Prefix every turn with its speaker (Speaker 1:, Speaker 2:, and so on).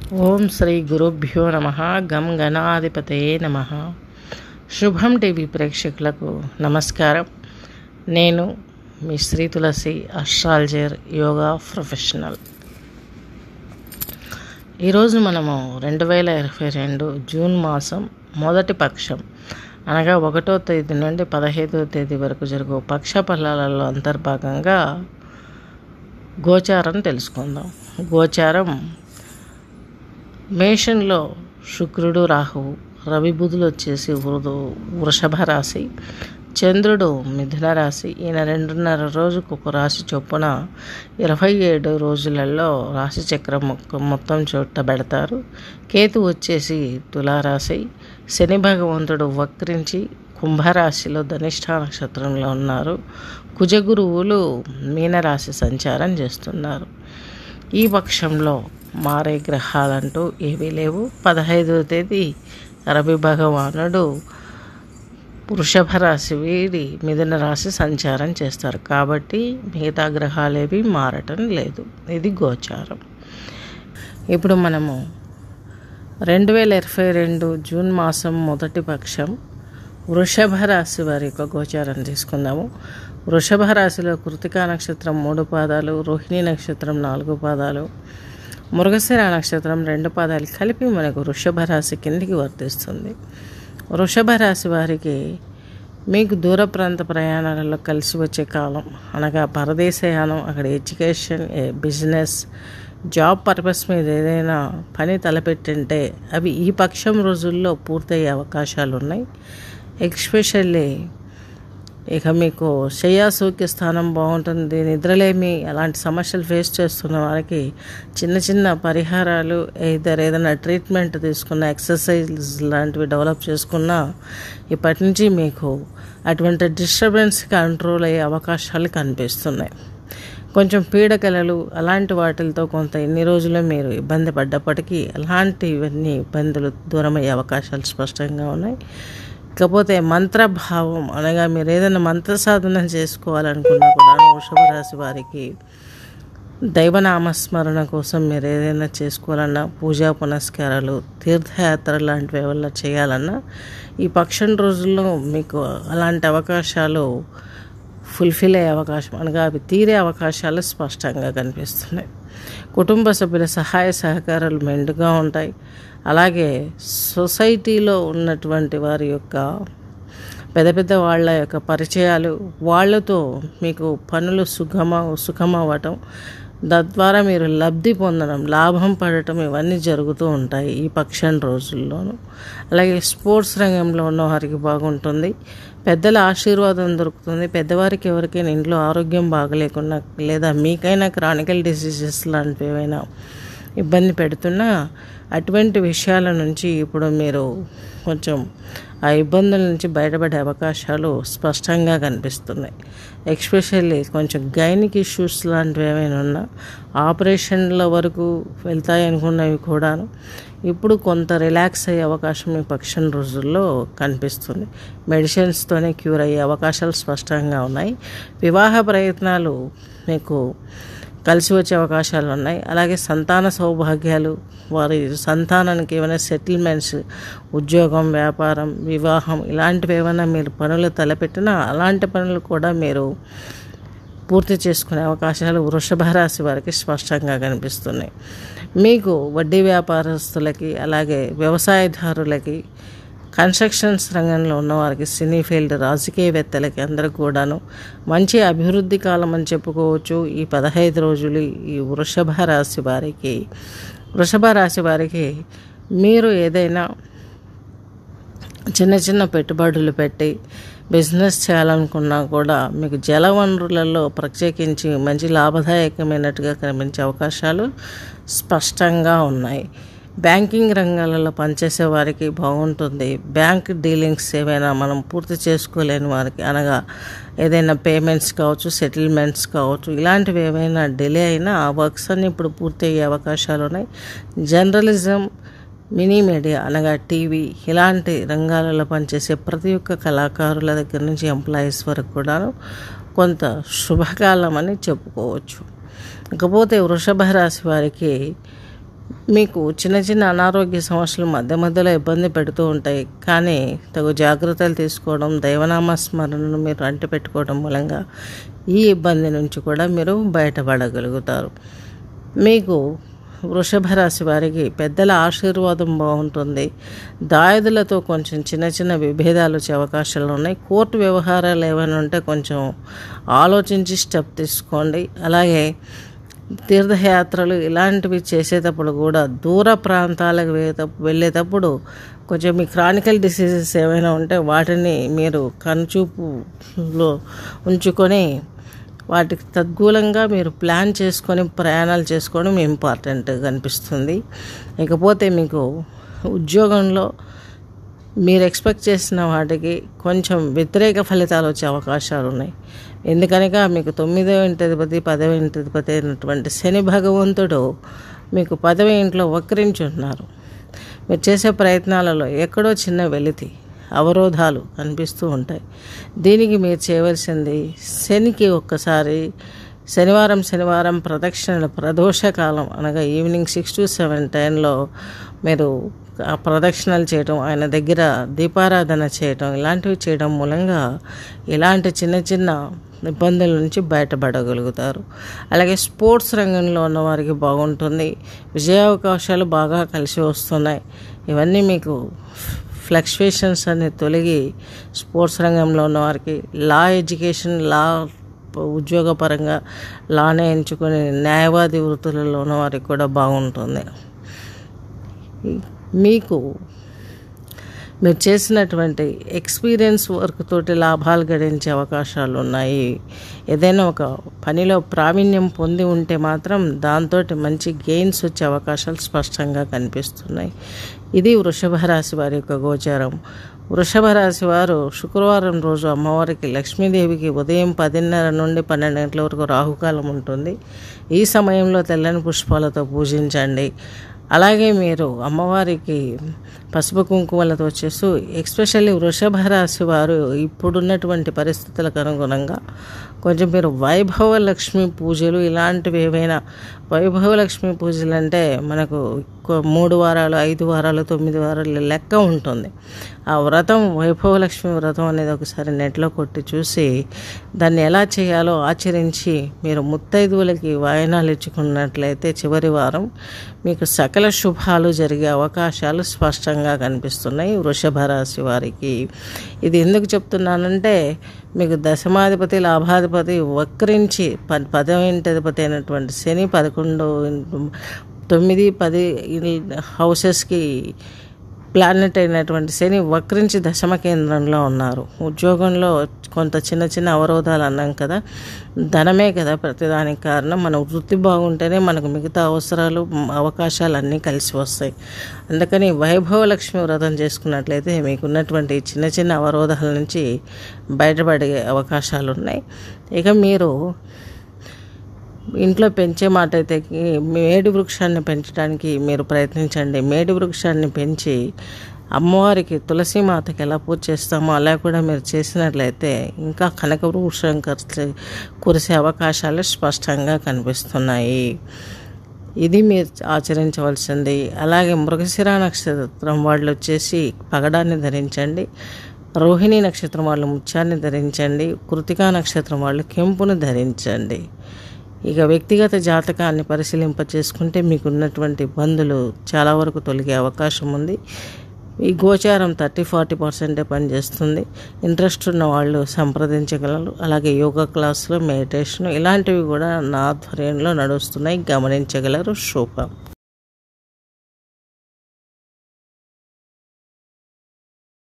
Speaker 1: ఓం శ్రీ గురుభ్యో నమ గం గణాధిపతయే నమ శుభం టీవీ ప్రేక్షకులకు నమస్కారం నేను మీ Sri Tulasi astrologer yoga professional ఈరోజు మనము రెండు వేల ఇరవై రెండు జూన్ మాసం మొదటి పక్షం అనగా ఒకటో తేదీ నుండి పదహైదో తేదీ వరకు జరుగు పక్ష ఫలాలలో అంతర్భాగంగా గోచారం తెలుసుకుందాం గోచారం మేషంలో శుక్రుడు రాహువు రవి బుధులు వచ్చేసి వృధు వృషభ రాశి చంద్రుడు మిథున రాశి ఈయన రెండున్నర రోజుకు ఒక రాశి చొప్పున ఇరవై ఏడు రోజులలో రాశి చక్రం మొక్క- మొత్తం చుట్టబెడతారు కేతు వచ్చేసి తులారాశి శని భగవంతుడు వక్రించి కుంభరాశిలో ధనిష్ట నక్షత్రంలో ఉన్నారు కుజగురువులు మీనరాశి సంచారం చేస్తున్నారు ఈ పక్షంలో మారే గ్రహాలంటూ ఏవీ లేవు పదహైదవ తేదీ రవి భగవానుడు వృషభ రాశి వీడి మిథున రాశి సంచారం చేస్తారు కాబట్టి మిగతా గ్రహాలేవి మారటం లేదు ఇది గోచారం ఇప్పుడు మనము రెండు వేల ఇరవై రెండు జూన్ మాసం మొదటి పక్షం వృషభ రాశి వారి యొక్క గోచారం తీసుకుందాము వృషభ రాశిలో కృతికా నక్షత్రం మూడు పాదాలు రోహిణి నక్షత్రం నాలుగు పాదాలు మృగశిర నక్షత్రం రెండు పాదాలు కలిపి మనకు వృషభ రాశి కిందికి వర్తిస్తుంది వృషభ రాశి వారికి మీకు దూర ప్రాంత ప్రయాణాలలో కలిసి వచ్చే కాలం అనగా పరదేశయానం అక్కడ ఎడ్యుకేషన్ ఏ బిజినెస్ జాబ్ పర్పస్ మీద ఏదైనా పని తలపెట్టింటే అవి ఈ పక్షం రోజుల్లో పూర్తయ్యే అవకాశాలు ఉన్నాయి ఎక్స్పెషల్లీ ఇక మీకు శయ్యాసూక్య స్థానం బాగుంటుంది నిద్రలేమి అలాంటి సమస్యలు ఫేస్ చేస్తున్న వారికి చిన్న చిన్న పరిహారాలు ఇద్దరు ఏదైనా ట్రీట్మెంట్ తీసుకున్న ఎక్సర్సైజ్ లాంటివి డెవలప్ చేసుకున్నా ఇప్పటి నుంచి మీకు అటువంటి డిస్టర్బెన్స్ కంట్రోల్ అయ్యే అవకాశాలు కనిపిస్తున్నాయి కొంచెం పీడకలలు అలాంటి వాటిలతో కొంత ఎన్ని రోజులు మీరు ఇబ్బంది పడ్డప్పటికీ అలాంటివన్నీ ఇబ్బందులు దూరమయ్యే అవకాశాలు స్పష్టంగా ఉన్నాయి ఇకపోతే మంత్రభావం అనగా మీరు ఏదైనా మంత్ర సాధన చేసుకోవాలనుకున్నా కూడా వృషభ రాశి వారికి దైవనామస్మరణ కోసం మీరు ఏదైనా చేసుకోవాలన్నా పూజా పునస్కారాలు తీర్థయాత్ర లాంటివి ఏమన్నా చేయాలన్నా ఈ పక్షం రోజుల్లో మీకు అలాంటి అవకాశాలు ఫుల్ఫిల్ అయ్యే అవకాశం అనగా అవి తీరే అవకాశాలు స్పష్టంగా కనిపిస్తున్నాయి కుటుంబ సభ్యుల సహాయ సహకారాలు మెండుగా ఉంటాయి అలాగే సొసైటీలో ఉన్నటువంటి వారి యొక్క పెద్ద పెద్ద వాళ్ళ యొక్క పరిచయాలు వాళ్ళతో మీకు పనులు సుగమ సుఖమవ్వటం తద్వారా మీరు లబ్ధి పొందడం లాభం పడటం ఇవన్నీ జరుగుతూ ఉంటాయి ఈ పక్షం రోజుల్లోనూ అలాగే స్పోర్ట్స్ రంగంలో ఉన్న వారికి బాగుంటుంది పెద్దల ఆశీర్వాదం దొరుకుతుంది పెద్దవారికి ఎవరికైనా ఇంట్లో ఆరోగ్యం బాగలేకున్నా లేదా మీకైనా క్రానికల్ డిసీజెస్ లాంటివి ఏవైనా ఇబ్బంది పెడుతున్నా అటువంటి విషయాల నుంచి ఇప్పుడు మీరు కొంచెం ఆ ఇబ్బందుల నుంచి బయటపడే అవకాశాలు స్పష్టంగా కనిపిస్తున్నాయి ఎక్స్పెషల్లీ కొంచెం గైనిక్ ఇష్యూస్ లాంటివి ఏమైనా ఉన్నా ఆపరేషన్ల వరకు వెళ్తాయి అనుకున్నవి కూడాను ఇప్పుడు కొంత రిలాక్స్ అయ్యే అవకాశం ఈ పక్షం రోజుల్లో కనిపిస్తుంది మెడిసిన్స్తోనే క్యూర్ అయ్యే అవకాశాలు స్పష్టంగా ఉన్నాయి వివాహ ప్రయత్నాలు మీకు కలిసి వచ్చే అవకాశాలు ఉన్నాయి అలాగే సంతాన సౌభాగ్యాలు వారి సంతానానికి ఏమైనా సెటిల్మెంట్స్ ఉద్యోగం వ్యాపారం వివాహం ఇలాంటివి ఏమైనా మీరు పనులు తలపెట్టినా అలాంటి పనులు కూడా మీరు పూర్తి చేసుకునే అవకాశాలు వృషభ రాశి వారికి స్పష్టంగా కనిపిస్తున్నాయి మీకు వడ్డీ వ్యాపారస్తులకి అలాగే వ్యవసాయదారులకి కన్స్ట్రక్షన్స్ రంగంలో ఉన్నవారికి సినీ ఫీల్డ్ రాజకీయవేత్తలకి అందరికి కూడాను మంచి అభివృద్ధి కాలం అని చెప్పుకోవచ్చు ఈ పదహైదు రోజులు ఈ వృషభ రాశి వారికి వృషభ రాశి వారికి మీరు ఏదైనా చిన్న చిన్న పెట్టుబడులు పెట్టి బిజినెస్ చేయాలనుకున్నా కూడా మీకు జల వనరులలో ప్రత్యేకించి మంచి లాభదాయకమైనట్టుగా కనిపించే అవకాశాలు స్పష్టంగా ఉన్నాయి బ్యాంకింగ్ రంగాలలో పనిచేసే వారికి బాగుంటుంది బ్యాంక్ డీలింగ్స్ ఏవైనా మనం పూర్తి చేసుకోలేని వారికి అనగా ఏదైనా పేమెంట్స్ కావచ్చు సెటిల్మెంట్స్ కావచ్చు ఇలాంటివి ఏవైనా డిలే అయినా ఆ వర్క్స్ అన్ని ఇప్పుడు పూర్తి అయ్యే అవకాశాలు ఉన్నాయి జర్నలిజం మినీ మీడియా అనగా టీవీ ఇలాంటి రంగాలలో పనిచేసే ప్రతి ఒక్క కళాకారుల దగ్గర నుంచి ఎంప్లాయీస్ వరకు కూడాను కొంత శుభకాలం అని చెప్పుకోవచ్చు ఇకపోతే వృషభ రాశి వారికి మీకు చిన్న చిన్న అనారోగ్య సమస్యలు మధ్య మధ్యలో ఇబ్బంది పెడుతూ ఉంటాయి కానీ తగు జాగ్రత్తలు తీసుకోవడం దైవనామ స్మరణను మీరు అంటి పెట్టుకోవడం మూలంగా ఈ ఇబ్బంది నుంచి కూడా మీరు బయటపడగలుగుతారు మీకు వృషభ రాశి వారికి పెద్దల ఆశీర్వాదం బాగుంటుంది దాయదులతో కొంచెం చిన్న చిన్న విభేదాలు వచ్చే అవకాశాలు ఉన్నాయి కోర్టు వ్యవహారాలు ఏమైనా ఉంటే కొంచెం ఆలోచించి స్టెప్ తీసుకోండి అలాగే తీర్థయాత్రలు ఇలాంటివి చేసేటప్పుడు కూడా దూర ప్రాంతాలకు వెళ్ళేటప్పుడు కొంచెం మీ క్రానికల్ డిసీజెస్ ఏమైనా ఉంటే వాటిని మీరు కనుచూపులో ఉంచుకొని వాటికి తద్గూలంగా మీరు ప్లాన్ చేసుకొని ప్రయాణాలు చేసుకోవడం ఇంపార్టెంట్ కనిపిస్తుంది ఇకపోతే మీకు ఉద్యోగంలో మీరు ఎక్స్పెక్ట్ చేసిన వాటికి కొంచెం వ్యతిరేక ఫలితాలు వచ్చే అవకాశాలు ఉన్నాయి ఎందుకనగా మీకు తొమ్మిదవ ఇంటధిపతి పదవ ఇంటధిపతి అయినటువంటి శని భగవంతుడు మీకు పదవ ఇంట్లో వక్రించి ఉన్నారు మీరు చేసే ప్రయత్నాలలో ఎక్కడో చిన్న వెలితి అవరోధాలు కనిపిస్తూ ఉంటాయి దీనికి మీరు చేయవలసింది శనికి ఒక్కసారి శనివారం శనివారం ప్రదక్షిణల ప్రదోషకాలం అనగా ఈవినింగ్ సిక్స్ టు సెవెన్ టైంలో మీరు ఆ ప్రదక్షిణలు చేయటం ఆయన దగ్గర దీపారాధన చేయటం ఇలాంటివి చేయడం మూలంగా ఇలాంటి చిన్న చిన్న ఇబ్బందుల నుంచి బయటపడగలుగుతారు అలాగే స్పోర్ట్స్ రంగంలో ఉన్న వారికి బాగుంటుంది విజయావకాశాలు బాగా కలిసి వస్తున్నాయి ఇవన్నీ మీకు ఫ్లక్చువేషన్స్ అనేది తొలగి స్పోర్ట్స్ రంగంలో ఉన్న వారికి లా ఎడ్యుకేషన్ లా ఉద్యోగపరంగా లానే ఎంచుకొని న్యాయవాది వృత్తులలో ఉన్న వారికి కూడా బాగుంటుంది మీకు మీరు చేసినటువంటి ఎక్స్పీరియన్స్ వర్క్ తోటి లాభాలు గడించే అవకాశాలు ఉన్నాయి ఏదైనా ఒక పనిలో ప్రావీణ్యం పొంది ఉంటే మాత్రం దాంతో మంచి గెయిన్స్ వచ్చే అవకాశాలు స్పష్టంగా కనిపిస్తున్నాయి ఇది వృషభ రాశి వారి యొక్క గోచారం వృషభ రాశి వారు శుక్రవారం రోజు అమ్మవారికి లక్ష్మీదేవికి ఉదయం పదిన్నర నుండి పన్నెండు గంటల వరకు రాహుకాలం ఉంటుంది ఈ సమయంలో తెల్లని పుష్పాలతో పూజించండి అలాగే మీరు అమ్మవారికి పసుపు కుంకుమలతో చేస్తూ ఎక్స్పెషల్లీ వృషభ రాశి వారు ఇప్పుడున్నటువంటి పరిస్థితులకు అనుగుణంగా కొంచెం మీరు వైభవ లక్ష్మి పూజలు ఇలాంటివి ఏవైనా వైభవ లక్ష్మి పూజలు అంటే మనకు మూడు వారాలు ఐదు వారాలు తొమ్మిది వారాలు లెక్క ఉంటుంది ఆ వ్రతం వైభవ లక్ష్మి వ్రతం అనేది ఒకసారి నెట్లో కొట్టి చూసి దాన్ని ఎలా చేయాలో ఆచరించి మీరు ముత్తైదువులకి వాయనాలు ఇచ్చుకున్నట్లయితే చివరి వారం మీకు సకల శుభాలు జరిగే అవకాశాలు స్పష్టంగా కనిపిస్తున్నాయి వృషభ రాశి వారికి ఇది ఎందుకు చెప్తున్నానంటే మీకు దశమాధిపతి లాభాధిపతి వక్రించి ప పదవింటధిపతి అయినటువంటి శని పదకొండు తొమ్మిది పది హౌసెస్కి ప్లానెట్ అయినటువంటి శని వక్రించి దశమ కేంద్రంలో ఉన్నారు ఉద్యోగంలో కొంత చిన్న చిన్న అవరోధాలు అన్నాం కదా ధనమే కదా ప్రతిదానికి కారణం మన వృత్తి బాగుంటేనే మనకు మిగతా అవసరాలు అవకాశాలు అన్నీ కలిసి వస్తాయి అందుకని వైభవ లక్ష్మి వ్రతం చేసుకున్నట్లయితే మీకున్నటువంటి చిన్న చిన్న అవరోధాల నుంచి బయటపడే అవకాశాలు ఉన్నాయి ఇక మీరు ఇంట్లో పెంచే మాట అయితే మేడి వృక్షాన్ని పెంచడానికి మీరు ప్రయత్నించండి మేడి వృక్షాన్ని పెంచి అమ్మవారికి తులసి మాతకి ఎలా పూజ చేస్తామో అలా కూడా మీరు చేసినట్లయితే ఇంకా కనక వృక్షం ఖర్చు కురిసే అవకాశాలు స్పష్టంగా కనిపిస్తున్నాయి ఇది మీరు ఆచరించవలసింది అలాగే మృగశిర నక్షత్రం వాళ్ళు వచ్చేసి పగడాన్ని ధరించండి రోహిణి నక్షత్రం వాళ్ళు ముత్యాన్ని ధరించండి కృతికా నక్షత్రం వాళ్ళు కెంపును ధరించండి ఇక వ్యక్తిగత జాతకాన్ని పరిశీలింప చేసుకుంటే మీకున్నటువంటి ఇబ్బందులు చాలా వరకు తొలగే అవకాశం ఉంది ఈ గోచారం థర్టీ ఫార్టీ పర్సెంటే పనిచేస్తుంది ఇంట్రెస్ట్ ఉన్న వాళ్ళు సంప్రదించగలరు అలాగే యోగా క్లాసులు మెడిటేషన్ ఇలాంటివి కూడా నా ఆధ్వర్యంలో నడుస్తున్నాయి గమనించగలరు శుభం